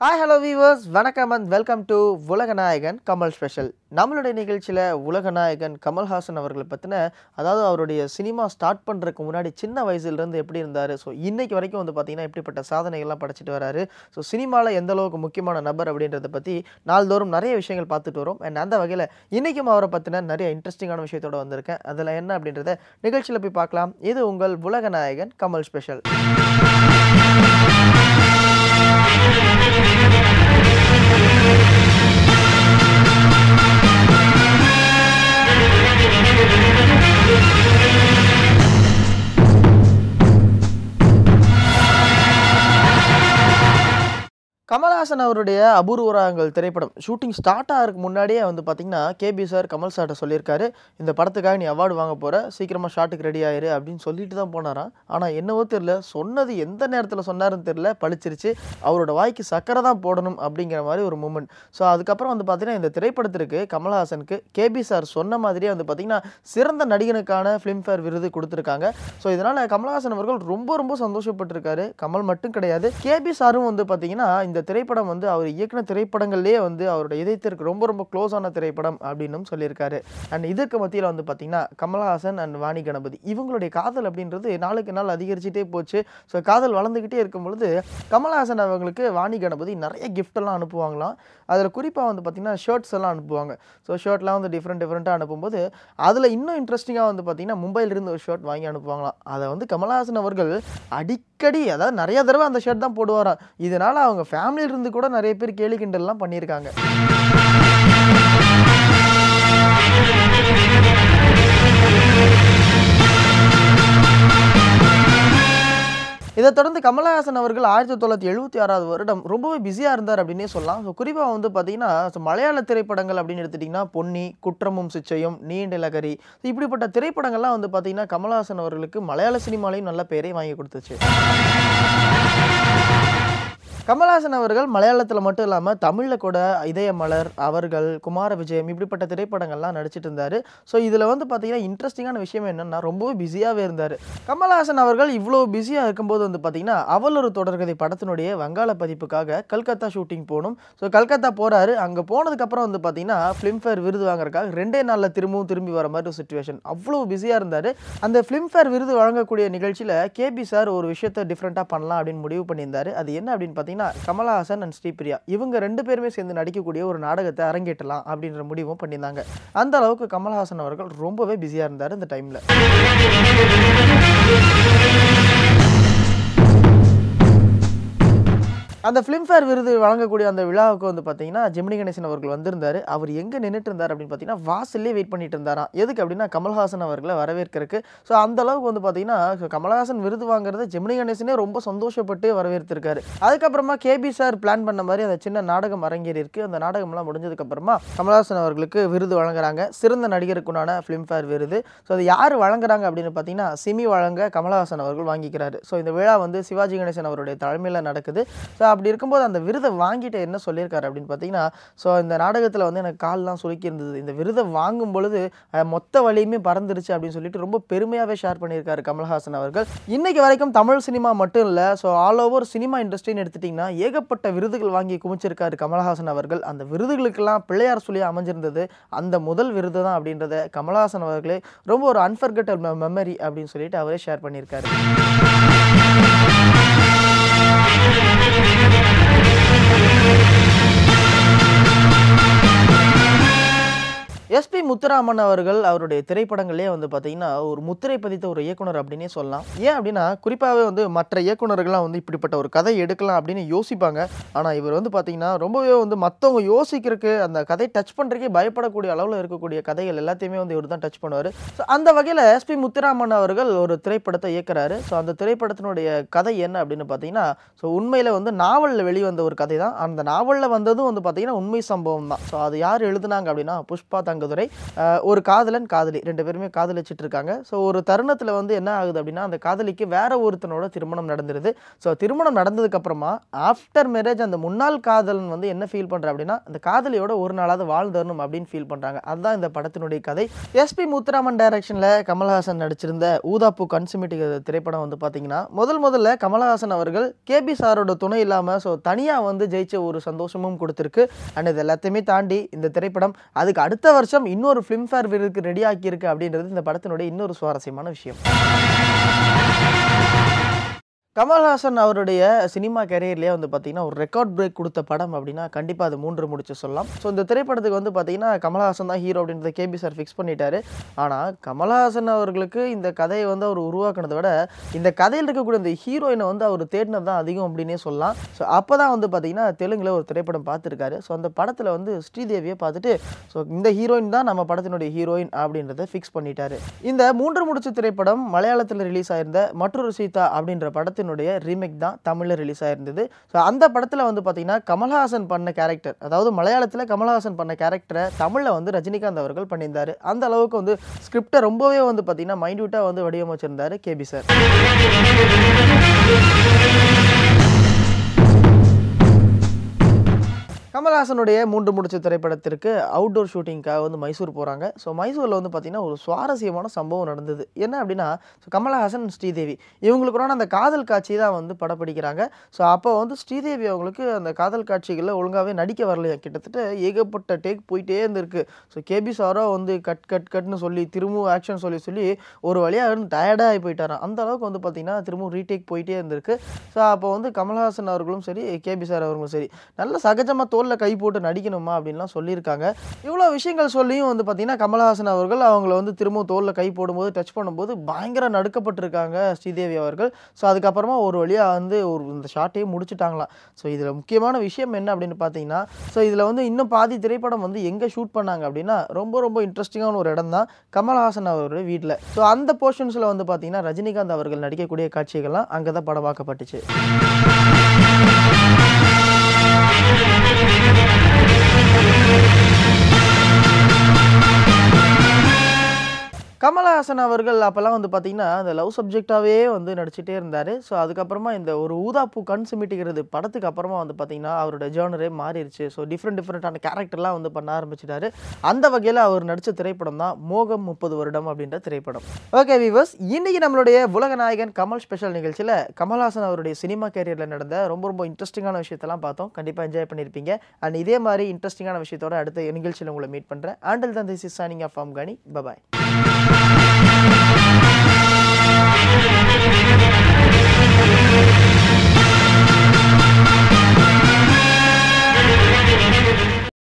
Hi hello viewers வணக்கம் and welcome to Ulaganayagan Kamal special நம்மளுடைய நிகழ்ச்சியில் உலகநாயகன் கமல்ஹாசன் அவர்களை பற்றின அதாவது அவருடைய சினிமா ஸ்டார்ட் பண்ணுறதுக்கு முன்னாடி சின்ன வயசுலேருந்து எப்படி இருந்தார் ஸோ இன்னைக்கு வரைக்கும் வந்து பார்த்தீங்கன்னா எப்படிப்பட்ட சாதனைகள்லாம் படைச்சிட்டு வராரு ஸோ சினிமாவில் எந்த அளவுக்கு முக்கியமான நபர் அப்படின்றத பற்றி நாள்தோறும் நிறைய விஷயங்கள் பார்த்துட்டு வரோம் அண்ட் அந்த வகையில் இன்றைக்கும் அவரை பற்றின நிறைய இன்ட்ரெஸ்டிங்கான விஷயத்தோட வந்திருக்கேன் அதில் என்ன அப்படின்றத நிகழ்ச்சியில் போய் பார்க்கலாம் இது உங்கள் உலகநாயகன் கமல் ஸ்பெஷல் கமல்ஹாசன் அவருடைய அபூர்வராங்கள் திரைப்படம் ஷூட்டிங் ஸ்டார்ட் ஆகிறதுக்கு முன்னாடியே வந்து பார்த்தீங்கன்னா கேபி சார் கமல் சார்ட்ட சொல்லியிருக்காரு இந்த படத்துக்காக நீ அவார்டு வாங்க போகிற சீக்கிரமாக ஷாட்டுக்கு ரெடி ஆயிரு அப்படின்னு சொல்லிட்டு தான் போனாராம் ஆனால் என்னவோ தெரில சொன்னது எந்த நேரத்தில் சொன்னாருன்னு தெரில பளிச்சிருச்சு அவரோட வாய்க்கு சக்கரை தான் போடணும் அப்படிங்கிற மாதிரி ஒரு மூமெண்ட் ஸோ அதுக்கப்புறம் வந்து பார்த்தீங்கன்னா இந்த திரைப்படத்திற்கு கமல்ஹாசனுக்கு கேபி சார் சொன்ன மாதிரியே வந்து பார்த்தீங்கன்னா சிறந்த நடிகனுக்கான ஃபிலிம்ஃபேர் விருது கொடுத்துருக்காங்க ஸோ இதனால் கமல்ஹாசன் அவர்கள் ரொம்ப ரொம்ப சந்தோஷப்பட்டிருக்காரு கமல் மட்டும் கிடையாது கேபி சாரும் வந்து பார்த்தீங்கன்னா இந்த திரைப்படம் வந்து அவர் இயக்குன திரைப்படங்கள்லேயே வந்து அவரோட இதயத்திற்கு ரொம்ப ரொம்ப க்ளோஸான திரைப்படம் அப்படின்னும் சொல்லியிருக்காரு அண்ட் இதற்கு மத்தியில் வந்து பார்த்தீங்கன்னா கமல்ஹாசன் அண்ட் வாணி கணபதி இவங்களுடைய காதல் அப்படின்றது நாளுக்கு நாள் அதிகரிச்சுட்டே போச்சு ஸோ காதல் வளர்ந்துக்கிட்டே இருக்கும் பொழுது கமல்ஹாசன் அவங்களுக்கு வாணி கணபதி நிறைய gift எல்லாம் அனுப்புவாங்களாம் அதில் குறிப்பாக வந்து பார்த்திங்கன்னா ஷர்ட்ஸ் எல்லாம் அனுப்புவாங்க ஸோ ஷர்ட்லாம் வந்து டிஃப்ரெண்ட் டிஃப்ரெண்ட்டாக அனுப்பும்போது அதில் இன்னும் இன்ட்ரெஸ்டிங்காக வந்து பார்த்திங்கன்னா மும்பையிலிருந்து ஒரு ஷர்ட் வாங்கி அனுப்புவாங்களாம் அதை வந்து கமல்ஹாசன் அவர்கள் அடிக்கடி அதாவது நிறைய தடவை அந்த ஷர்ட் தான் போடுவாராம் இதனால் அவங்க ஃபேமிலியிலிருந்து கூட நிறைய பேர் கேலி கிண்டல்லாம் பண்ணியிருக்காங்க இதை தொடர்ந்து கமலஹாசன் அவர்கள் ஆயிரத்தி தொள்ளாயிரத்தி எழுபத்தி ஆறாவது வருடம் ரொம்பவே பிஸியாக இருந்தார் அப்படின்னே சொல்லலாம் ஸோ குறிப்பாக வந்து பார்த்தீங்கன்னா so மலையாள திரைப்படங்கள் அப்படின்னு எடுத்துட்டிங்கன்னா பொன்னி குற்றமும் சிச்சையும் நீண்ட லகரி so இப்படிப்பட்ட திரைப்படங்கள்லாம் வந்து பார்த்தீங்கன்னா கமலஹாசன் அவர்களுக்கு மலையாள சினிமாலையும் நல்ல பெயரை வாங்கி கொடுத்துச்சு கமல்ஹாசன் அவர்கள் மலையாளத்தில் மட்டும் இல்லாமல் தமிழில் கூட இதயமலர் அவர்கள் குமார விஜயம் இப்படிப்பட்ட திரைப்படங்கள்லாம் நடிச்சிட்டு இருந்தார் ஸோ இதில் வந்து பார்த்தீங்கன்னா இன்ட்ரெஸ்டிங்கான விஷயம் என்னென்னா ரொம்பவே பிஸியாகவே இருந்தார் கமல்ஹாசன் அவர்கள் இவ்வளோ பிஸியாக இருக்கும்போது வந்து பார்த்தீங்கன்னா அவள் ஒரு தொடர்கதை படத்தினுடைய வங்காள பதிப்புக்காக கல்கத்தா ஷூட்டிங் போகணும் ஸோ கல்கத்தா போகிறாரு அங்கே போனதுக்கப்புறம் வந்து பார்த்தீங்கன்னா ஃபிலிம்ஃபேர் விருது வாங்குறதுக்காக ரெண்டே நாளில் திரும்பவும் திரும்பி வர மாதிரி ஒரு சுச்சுவேஷன் அவ்வளோ பிஸியாக இருந்தார் அந்த ஃபிலிம்ஃபேர் விருது வழங்கக்கூடிய நிகழ்ச்சியில் கேபி சார் ஒரு விஷயத்தை டிஃப்ரெண்ட்டாக பண்ணலாம் அப்படின்னு முடிவு பண்ணியிருந்தார் அது என்ன அப்படின்னு பார்த்தீங்கன்னா கமலஹாசன் அண்ட் ஸ்ரீபிரியா இவங்க ரெண்டு பேருமே சேர்ந்து நடிக்கக்கூடிய ஒரு நாடகத்தை அரங்கேற்றலாம் அப்படின்ற முடிவும் பண்ணியிருந்தாங்க அந்த அளவுக்கு கமல்ஹாசன் அவர்கள் ரொம்பவே பிஸியாக இருந்தார் இந்த டைமில் அந்த ஃபிலிம்ஃபேர் விருது வழங்கக்கூடிய அந்த விழாவுக்கு வந்து பார்த்தீங்கன்னா ஜெமினி கணேசன் அவர்கள் வந்திருந்தார் அவர் எங்கே நின்றுட்டு இருந்தார் அப்படின்னு பார்த்தீங்கன்னா வாசல்லே வெயிட் பண்ணிட்டு இருந்தாராம் எதுக்கு அப்படின்னா கமல்ஹாசன் அவர்களை வரவேற்கிறதுக்கு ஸோ அந்த அளவுக்கு வந்து பார்த்தீங்கன்னா so கமல்ஹாசன் விருது வாங்குறத ஜெமினி கணேசனே ரொம்ப சந்தோஷப்பட்டு வரவேற்றிருக்காரு அதுக்கப்புறமா கேபி சார் பிளான் பண்ண மாதிரி அந்த சின்ன நாடகம் அரங்கேறி இருக்கு அந்த நாடகம்லாம் முடிஞ்சதுக்கப்புறமா கமல்ஹாசன் அவர்களுக்கு விருது வழங்குறாங்க சிறந்த நடிகருக்குண்டான ஃபிலிம்ஃபேர் விருது ஸோ அது யார் வழங்குறாங்க அப்படின்னு பார்த்தீங்கன்னா சிமி வழங்க கமல்ஹாசன் அவர்கள் வாங்கிக்கிறாரு ஸோ இந்த விழா வந்து சிவாஜி கணேசன் அவருடைய தலைமையில் நடக்குது ஸோ அப்படி இருக்கும்போது அந்த விருதை வாங்கிட்டு என்ன சொல்லியிருக்காரு அப்படின்னு பார்த்தீங்கன்னா ஸோ இந்த நாடகத்தில் வந்து எனக்கு கால்லாம் சுருக்கி இருந்தது இந்த விருதை வாங்கும் பொழுது அஹ், மொத்த வழியுமே பறந்துருச்சு அப்படின்னு சொல்லிட்டு ரொம்ப பெருமையாகவே ஷேர் பண்ணியிருக்காரு கமல்ஹாசன் அவர்கள் இன்னைக்கு வரைக்கும் தமிழ் சினிமா மட்டும் இல்லை ஸோ ஆல் ஓவர் சினிமா இண்டஸ்ட்ரின்னு எடுத்துட்டிங்கன்னா ஏகப்பட்ட விருதுகள் வாங்கி குமிச்சிருக்காரு கமல்ஹாசன் அவர்கள் அந்த விருதுகளுக்கெல்லாம் பிள்ளையார் சொல்லி அமைஞ்சிருந்தது அந்த முதல் விருது தான் அப்படின்றத கமல்ஹாசன் அவர்களே ரொம்ப ஒரு அன்ஃபர்கெட்டல் மெமரி அப்படின்னு சொல்லிட்டு அவரே ஷேர் பண்ணியிருக்காரு எஸ்பி முத்துராமன் அவர்கள் அவருடைய திரைப்படங்களே வந்து பார்த்தீங்கன்னா ஒரு முத்திரை பதித்த ஒரு இயக்குனர் அப்படின்னே சொல்லலாம் ஏன் அப்படின்னா குறிப்பாகவே வந்து மற்ற இயக்குனர்கள்லாம் வந்து இப்படிப்பட்ட ஒரு கதை எடுக்கலாம் அப்படின்னு யோசிப்பாங்க ஆனால் இவர் வந்து பார்த்தீங்கன்னா ரொம்பவே வந்து மற்றவங்க யோசிக்கிறதுக்கு அந்த கதை டச் பண்ணுறதுக்கே பயப்படக்கூடிய அளவில் இருக்கக்கூடிய கதைகள் எல்லாத்தையுமே வந்து இவர் தான் டச் பண்ணுவார் ஸோ அந்த வகையில் எஸ்பி முத்துராமன் அவர்கள் ஒரு திரைப்படத்தை இயக்குறாரு ஸோ அந்த திரைப்படத்தினுடைய கதை என்ன அப்படின்னு பார்த்தீங்கன்னா ஸோ உண்மையில் வந்து நாவலில் வெளிவந்த ஒரு கதை தான் அந்த நாவலில் வந்ததும் வந்து பார்த்தீங்கன்னா உண்மை சம்பவம் தான் ஸோ அது யார் எழுதுனாங்க அப்படின்னா புஷ்பா தங்க தங்கதுரை அஹ், ஒரு காதலன் காதலி ரெண்டு பேருமே காதலிச்சிட்டு இருக்காங்க ஸோ ஒரு தருணத்தில் வந்து என்ன ஆகுது அப்படின்னா அந்த காதலிக்கு வேற ஒருத்தனோட திருமணம் நடந்துருது ஸோ திருமணம் நடந்ததுக்கு அப்புறமா ஆஃப்டர் மேரேஜ் அந்த முன்னாள் காதலன் வந்து என்ன ஃபீல் பண்ணுற அப்படின்னா அந்த காதலியோட ஒரு நாளாவது வாழ்ந்தரணும் அப்படின்னு ஃபீல் பண்ணுறாங்க அதுதான் இந்த படத்தினுடைய கதை எஸ்பி முத்துராமன் டைரக்ஷனில் கமல்ஹாசன் நடிச்சிருந்த ஊதாப்பூ கன்சுமிட்டி திரைப்படம் வந்து பார்த்தீங்கன்னா முதல் முதல்ல கமல்ஹாசன் அவர்கள் கேபி சாரோட துணை இல்லாமல் ஸோ தனியாக வந்து ஜெயிச்ச ஒரு சந்தோஷமும் கொடுத்துருக்கு அண்ட் இது எல்லாத்தையுமே தாண்டி இந்த திரைப்படம் அதுக்கு அடுத்த வருஷம் இன்னொரு ஃபிலிம்ஃபேர் விருதுக்கு ரெடி ஆக்கியிருக்கு அப்படின்றது இந்த படத்தினுடைய இன்னொரு சுவாரஸ்யமான விஷயம் கமல்ஹாசன் அவருடைய சினிமா கேரியர்லேயே வந்து பார்த்தீங்கன்னா ஒரு ரெக்கார்ட் பிரேக் கொடுத்த படம் அப்படின்னா கண்டிப்பாக அது மூன்று முடிச்சு சொல்லலாம் ஸோ இந்த திரைப்படத்துக்கு வந்து பார்த்தீங்கன்னா கமல்ஹாசன் தான் ஹீரோ அப்படின்றத கேபி சார் ஃபிக்ஸ் பண்ணிட்டாரு ஆனால் கமல்ஹாசன் அவர்களுக்கு இந்த கதையை வந்து அவர் உருவாக்குனதை விட இந்த கதையில் இருக்கக்கூடிய இந்த ஹீரோயினை வந்து அவர் தேடினது தான் அதிகம் அப்படின்னே சொல்லலாம் ஸோ அப்போ தான் வந்து பார்த்தீங்கன்னா தெலுங்கில் ஒரு திரைப்படம் பார்த்துருக்காரு ஸோ அந்த படத்தில் வந்து ஸ்ரீதேவியை பார்த்துட்டு ஸோ இந்த ஹீரோயின் தான் நம்ம படத்தினுடைய ஹீரோயின் அப்படின்றத ஃபிக்ஸ் பண்ணிட்டாரு இந்த மூன்று முடிச்சு திரைப்படம் மலையாளத்தில் ரிலீஸ் ஆயிருந்த மற்றொரு சீதா அப்படின்ற படத்தினுடைய ரீமேக் தான் தமிழில் ரிலீஸ் ஆயிருந்தது ஸோ அந்த படத்தில் வந்து பார்த்தீங்கன்னா கமல்ஹாசன் பண்ண கேரக்டர் அதாவது மலையாளத்தில் கமல்ஹாசன் பண்ண கேரக்டரை தமிழில் வந்து ரஜினிகாந்த் அவர்கள் பண்ணியிருந்தார் அந்த அளவுக்கு வந்து ஸ்கிரிப்டை ரொம்பவே வந்து பார்த்தீங்கன்னா மைன்யூட்டாக வந்து வடிவமைச்சிருந்தாரு கேபி சார் கமல்ஹாசனுடைய மூன்று முடிச்ச திரைப்படத்திற்கு அவுட்டோர் ஷூட்டிங்காக வந்து மைசூர் போகிறாங்க ஸோ மைசூரில் வந்து பார்த்திங்கன்னா ஒரு சுவாரஸ்யமான சம்பவம் நடந்தது என்ன அப்படின்னா ஸோ கமல்ஹாசன் ஸ்ரீதேவி இவங்களுக்குறான அந்த காதல் காட்சி தான் வந்து படப்பிடிக்கிறாங்க ஸோ அப்போ வந்து ஸ்ரீதேவி அவங்களுக்கு அந்த காதல் காட்சிகளில் ஒழுங்காகவே நடிக்க வரலையா கிட்டத்தட்ட ஏகப்பட்ட டேக் போயிட்டே இருந்திருக்கு ஸோ கேபி சாரோ வந்து கட் கட் கட்னு சொல்லி திரும்பவும் ஆக்ஷன் சொல்லி சொல்லி ஒரு வழியாக டயர்டாகி போயிட்டாராம் அந்த அளவுக்கு வந்து பார்த்திங்கன்னா திரும்பவும் ரீடேக் போயிட்டே இருந்திருக்கு ஸோ அப்போ வந்து கமல்ஹாசன் அவர்களும் சரி கேபி சார் அவர்களும் சரி நல்ல சகஜமாக தோளில் கை போட்டு நடிக்கணுமா அப்படின்லாம் சொல்லியிருக்காங்க இவ்வளோ விஷயங்கள் சொல்லியும் வந்து பார்த்தீங்கன்னா கமல்ஹாசன் அவர்கள் அவங்கள வந்து திரும்பவும் தோளில் கை போடும்போது டச் பண்ணும்போது பயங்கர நடுக்கப்பட்டிருக்காங்க ஸ்ரீதேவி அவர்கள் ஸோ அதுக்கப்புறமா ஒரு வழியாக வந்து ஒரு இந்த ஷாட்டையும் முடிச்சுட்டாங்களாம் ஸோ இதில் முக்கியமான விஷயம் என்ன அப்படின்னு பார்த்தீங்கன்னா ஸோ இதில் வந்து இன்னும் பாதி திரைப்படம் வந்து எங்கே ஷூட் பண்ணாங்க அப்படின்னா ரொம்ப ரொம்ப இன்ட்ரெஸ்டிங்கான ஒரு இடம் தான் கமல்ஹாசன் அவருடைய வீட்டில் ஸோ அந்த போர்ஷன்ஸில் வந்து பார்த்தீங்கன்னா ரஜினிகாந்த் அவர்கள் நடிக்கக்கூடிய காட்சிகள்லாம் அங்கே தான் படமாக்கப்பட்டுச்சு கமலஹாசன் அவர்கள் அப்போல்லாம் வந்து பார்த்தீங்கன்னா அந்த லவ் சப்ஜெக்டாகவே வந்து நடிச்சிட்டே இருந்தார் ஸோ அதுக்கப்புறமா இந்த ஒரு ஊதாப்பூ கண் சிமிட்டிக்கிறது படத்துக்கு அப்புறமா வந்து பார்த்தீங்கன்னா அவரோட ஜேர்னரே மாறிடுச்சு ஸோ டிஃப்ரெண்ட் டிஃப்ரெண்ட்டான கேரக்டர்லாம் வந்து பண்ண ஆரம்பிச்சிட்டாரு அந்த வகையில் அவர் நடித்த திரைப்படம் தான் மோகம் முப்பது வருடம் அப்படின்ற திரைப்படம் ஓகே வீவர்ஸ் இன்னைக்கு நம்மளுடைய உலக நாயகன் கமல் ஸ்பெஷல் நிகழ்ச்சியில் கமல்ஹாசன் அவருடைய சினிமா கேரியரில் நடந்த ரொம்ப ரொம்ப இன்ட்ரெஸ்டிங்கான விஷயத்தெல்லாம் பார்த்தோம் கண்டிப்பாக என்ஜாய் பண்ணியிருப்பீங்க அண்ட் இதே மாதிரி இன்ட்ரெஸ்டிங்கான விஷயத்தோட அடுத்த நிகழ்ச்சியில் உங்களை மீட் பண்ணுறேன் ஆண்டல் தான் this is signing off from Kani bye bye Thank you.